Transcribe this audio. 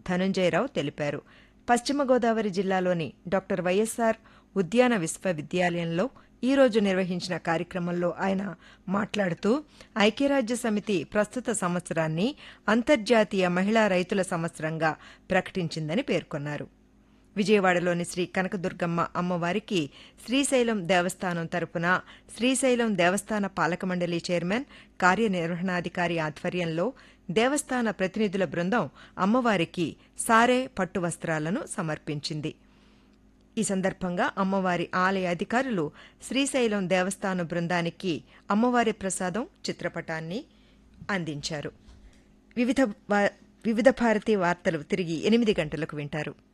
ధనుంజయరావు తెలిపారు పశ్చిమ గోదావరి జిల్లాలోని డాక్టర్ వైఎస్ఆర్ ఉద్యాన విశ్వవిద్యాలయంలో ఈ రోజు నిర్వహించిన కార్యక్రమంలో ఆయన మాట్లాడుతూ ఐక్యరాజ్య సమితి ప్రస్తుత సంవత్సరాన్ని అంతర్జాతీయ మహిళా రైతుల సంవత్సరంగా ప్రకటించిందని పేర్కొన్నారు విజయవాడలోని శ్రీ కనకదుర్గమ్మ అమ్మవారికి శ్రీశైలం దేవస్థానం తరపున శ్రీశైలం దేవస్థాన పాలక మండలి చైర్మన్ కార్యనిర్వహణాధికారి ఆధ్వర్యంలో దేవస్థాన ప్రతినిధుల బృందం అమ్మవారికి సారే పట్టు వస్త్రాలను సమర్పించింది ఈ సందర్భంగా అమ్మవారి ఆలయ అధికారులు శ్రీశైలం దేవస్థాన బృందానికి అమ్మవారి ప్రసాదం చిత్రపటాన్ని అందించారు వివిధ వా- వివిధ భారతి వార్తలు తిరిగి ఎనిమిది గంటలకు వింటారు